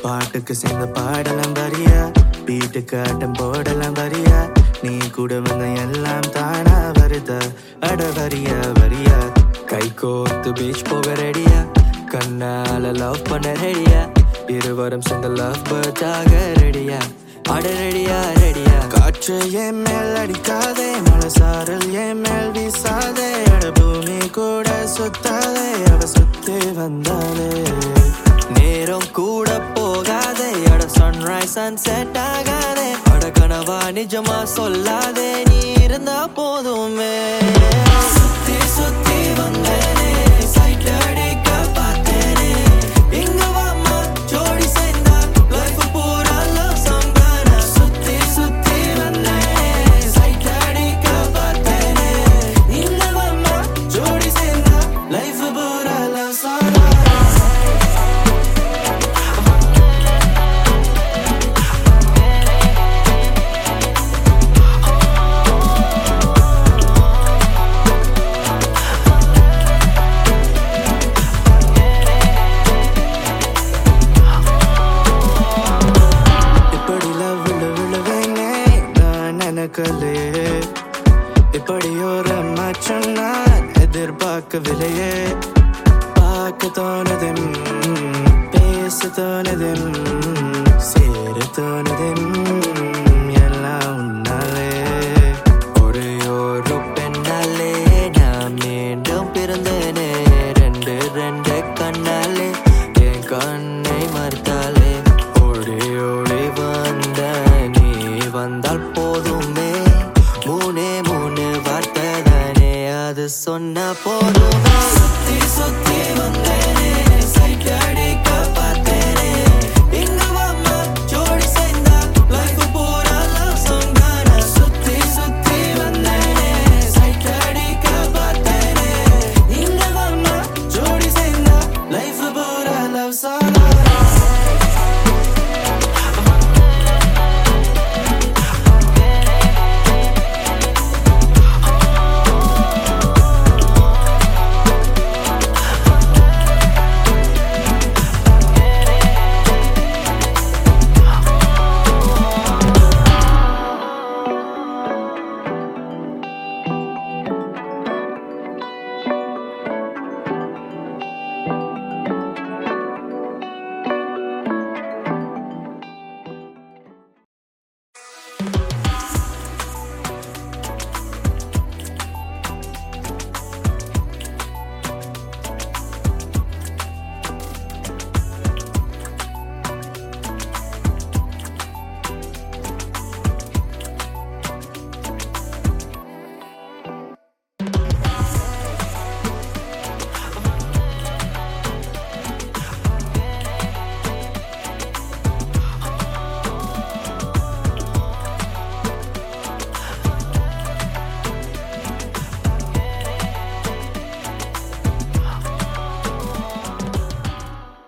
பாட்டுக்கு சேர்ந்து பாடலாம் வரியா வீட்டுக்கு ஆட்டம் போடலாம் வரியா நீ கூட வந்த எல்லாம் தானா வருதா அட வரியா வரியா கை கோத்து பீச் போக ரெடியா கண்ணால லவ் பண்ண ரெடியா இருவரும் சேர்ந்து லவ் பேர்ட்ஸாக ரெடியா அட ரெடியா ரெடியா காற்று என் மேல் அடிக்காதே மழை சாரல் என் மேல் வீசாதே அட பூமி கூட சுத்தாதே அவ சுத்தி வந்தாலே நேரம் கூட போகாதே அட சன்ரைஸ் சன்செட் ஆகாதே அட கனவா நிஜமா சொல்லாதே நீ இருந்தா போதுமே சுத்தி சுத்தி வந்தேனே சைட் அடிக்க பார்த்தேனே இங்க வாமா ஜோடி சேர்ந்தா லைஃப் பூரா லவ் சாங் தானா சுத்தி சுத்தி வந்தேனே சைட் அடிக்க பார்த்தேனே இங்க வாமா ஜோடி சேர்ந்தா லைஃப் பூரா லவ் சாங் இப்படி லவ் விழு விழுவேனே நான் நினைக்கலையே இப்படி ஒரு மச்சம் நான் எதிர்பார்க்கவில்லையே